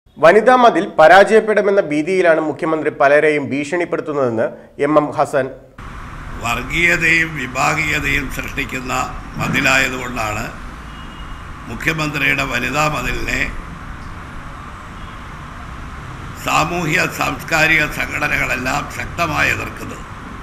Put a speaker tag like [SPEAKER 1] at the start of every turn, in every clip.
[SPEAKER 1] വനിതാ മതിൽ പരാജയപ്പെടുമെന്ന ഭീതിയിലാണ് മുഖ്യമന്ത്രി പലരെയും ഭീഷണിപ്പെടുത്തുന്നതെന്ന് എം എം ഹസൻ
[SPEAKER 2] വർഗീയതയും വിഭാഗീയതയും സൃഷ്ടിക്കുന്ന മതിലായതുകൊണ്ടാണ് മുഖ്യമന്ത്രിയുടെ വനിതാ മതിലിനെ സാമൂഹ്യ സാംസ്കാരിക സംഘടനകളെല്ലാം ശക്തമായി എതിർക്കുന്നത്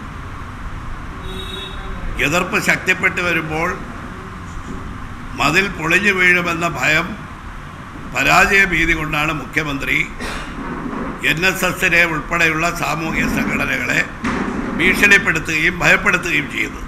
[SPEAKER 2] എതിർപ്പ് ശക്തിപ്പെട്ടു വരുമ്പോൾ മതിൽ പൊളിഞ്ഞു വീഴുമെന്ന ഭയം പരാജയ ഭീതി കൊണ്ടാണ് മുഖ്യമന്ത്രി എൻ എസ് എസിനെ ഉൾപ്പെടെയുള്ള സാമൂഹ്യ സംഘടനകളെ ഭീഷണിപ്പെടുത്തുകയും ഭയപ്പെടുത്തുകയും ചെയ്യുന്നത്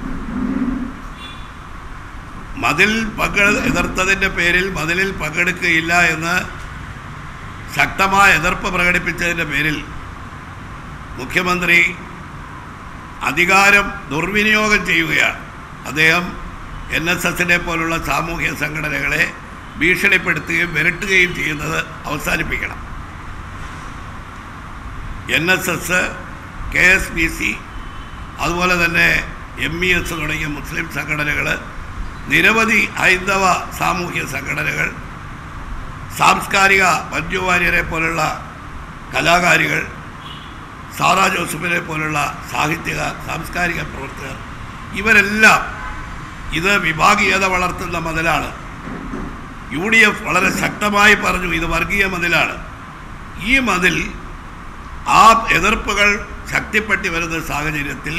[SPEAKER 2] മതിൽ പങ്കെ എതിർത്തതിൻ്റെ പേരിൽ മതിലിൽ പങ്കെടുക്കുകയില്ല എന്ന് ശക്തമായ എതിർപ്പ് പ്രകടിപ്പിച്ചതിൻ്റെ പേരിൽ മുഖ്യമന്ത്രി അധികാരം ദുർവിനിയോഗം ചെയ്യുകയാണ് അദ്ദേഹം എൻ എസ് എസിനെ പോലുള്ള സാമൂഹ്യ സംഘടനകളെ ഭീഷണിപ്പെടുത്തുകയും വിരട്ടുകയും ചെയ്യുന്നത് അവസാനിപ്പിക്കണം N S S K S B C അതുപോലെ തന്നെ എം ഇ എസ് തുടങ്ങിയ മുസ്ലിം സംഘടനകൾ നിരവധി ഹൈന്ദവ സാമൂഹ്യ സംഘടനകൾ സാംസ്കാരിക മഞ്ജു വാര്യരെ പോലുള്ള കലാകാരികൾ സാറാ ജോസഫിനെ പോലുള്ള സാഹിത്യക സാംസ്കാരിക പ്രവർത്തകർ ഇവരെല്ലാം ഇത് വിഭാഗീയത വളർത്തുന്ന മതിലാണ് യു ഡി എഫ് വളരെ ശക്തമായി പറഞ്ഞു ഇത് വർഗീയ മതിലാണ് ഈ മതിൽ ആ എതിർപ്പുകൾ ശക്തിപ്പെട്ടി വരുന്ന സാഹചര്യത്തിൽ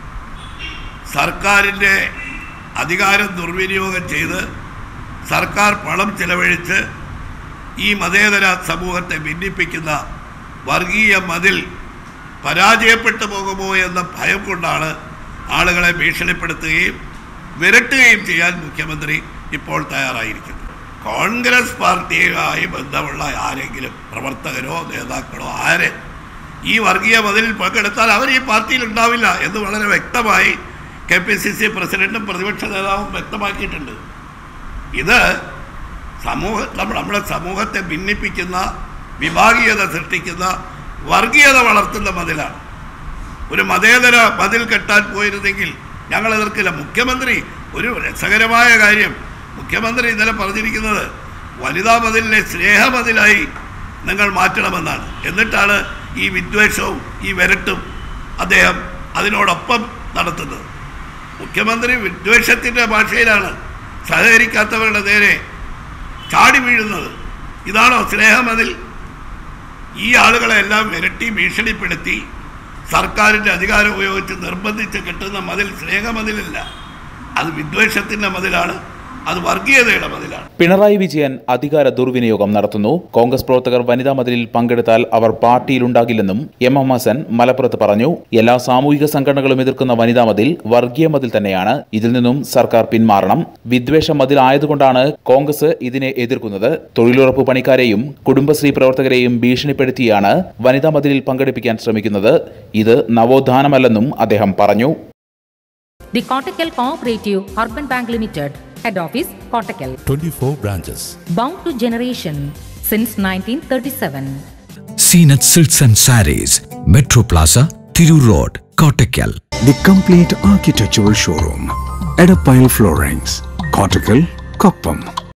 [SPEAKER 2] സർക്കാരിൻ്റെ അധികാരം ദുർവിനിയോഗം ചെയ്ത് സർക്കാർ പണം ചെലവഴിച്ച് ഈ മതേതര സമൂഹത്തെ ഭിന്നിപ്പിക്കുന്ന വർഗീയ മതിൽ പരാജയപ്പെട്ടു പോകുമോ എന്ന ഭയം കൊണ്ടാണ് ആളുകളെ ഭീഷണിപ്പെടുത്തുകയും വിരട്ടുകയും ചെയ്യാൻ മുഖ്യമന്ത്രി ഇപ്പോൾ തയ്യാറായിരിക്കുന്നത് കോൺഗ്രസ് പാർട്ടിയുമായി ബന്ധമുള്ള ആരെങ്കിലും പ്രവർത്തകരോ നേതാക്കളോ ആരെ ഈ വർഗീയ മതിലിൽ പങ്കെടുത്താൽ അവർ ഈ പാർട്ടിയിൽ ഉണ്ടാവില്ല എന്ന് വളരെ വ്യക്തമായി കെ പി സി സി പ്രസിഡന്റും പ്രതിപക്ഷ നേതാവും വ്യക്തമാക്കിയിട്ടുണ്ട് ഇത് സമൂഹ നമ്മൾ നമ്മുടെ സമൂഹത്തെ ഭിന്നിപ്പിക്കുന്ന വിഭാഗീയത സൃഷ്ടിക്കുന്ന വർഗീയത വളർത്തുന്ന മതിലാണ് ഒരു മതേതര മതിൽ കെട്ടാൻ പോയിരുന്നെങ്കിൽ ഞങ്ങൾ എതിർക്കില്ല മുഖ്യമന്ത്രി ഒരു രസകരമായ കാര്യം മുഖ്യമന്ത്രി ഇന്നലെ പറഞ്ഞിരിക്കുന്നത് വനിതാ മതിലിനെ സ്നേഹമതിലായി നിങ്ങൾ മാറ്റണമെന്നാണ് എന്നിട്ടാണ് ഈ വിദ്വേഷവും ഈ വിരട്ടും അദ്ദേഹം അതിനോടൊപ്പം നടത്തുന്നത് മുഖ്യമന്ത്രി വിദ്വേഷത്തിൻ്റെ ഭാഷയിലാണ് സഹകരിക്കാത്തവരുടെ നേരെ ചാടി വീഴുന്നത് ഇതാണോ സ്നേഹമതിൽ ഈ ആളുകളെ എല്ലാം വിരട്ടി ഭീഷണിപ്പെടുത്തി സർക്കാരിൻ്റെ അധികാരം ഉപയോഗിച്ച് നിർബന്ധിച്ച് കെട്ടുന്ന മതിൽ സ്നേഹമതിലല്ല അത് വിദ്വേഷത്തിൻ്റെ മതിലാണ് അത് വർഗീയതയുടെ മതിലാണ്
[SPEAKER 3] പിണറായി വിജയൻ അധികാര ദുർവിനിയോഗം നടത്തുന്നു കോൺഗ്രസ് പ്രവർത്തകർ വനിതാ മതിലിൽ പങ്കെടുത്താൽ അവർ പാർട്ടിയിലുണ്ടാകില്ലെന്നും എം എം ഹസൻ മലപ്പുറത്ത് പറഞ്ഞു എല്ലാ സാമൂഹിക സംഘടനകളും എതിർക്കുന്ന വനിതാ മതിൽ വർഗീയ മതിൽ തന്നെയാണ് ഇതിൽ നിന്നും സർക്കാർ പിന്മാറണം വിദ്വേഷ മതിൽ ആയതുകൊണ്ടാണ് കോൺഗ്രസ് ഇതിനെ എതിർക്കുന്നത് തൊഴിലുറപ്പ് പണിക്കാരെയും കുടുംബശ്രീ പ്രവർത്തകരെയും ഭീഷണിപ്പെടുത്തിയാണ് വനിതാ മതിലിൽ പങ്കെടുപ്പിക്കാൻ ശ്രമിക്കുന്നത് ഇത് നവോത്ഥാനമല്ലെന്നും അദ്ദേഹം പറഞ്ഞു
[SPEAKER 4] The Kottakkal Cooperative Urban Bank Limited, Head Office, Kottakkal.
[SPEAKER 5] 24 branches.
[SPEAKER 4] Bound to generation since 1937.
[SPEAKER 6] Seenat Silks and Saris, Metro Plaza, Thiru Road, Kottakkal.
[SPEAKER 7] The complete architectural showroom. Edapile Floorings. Cortical, Koppam.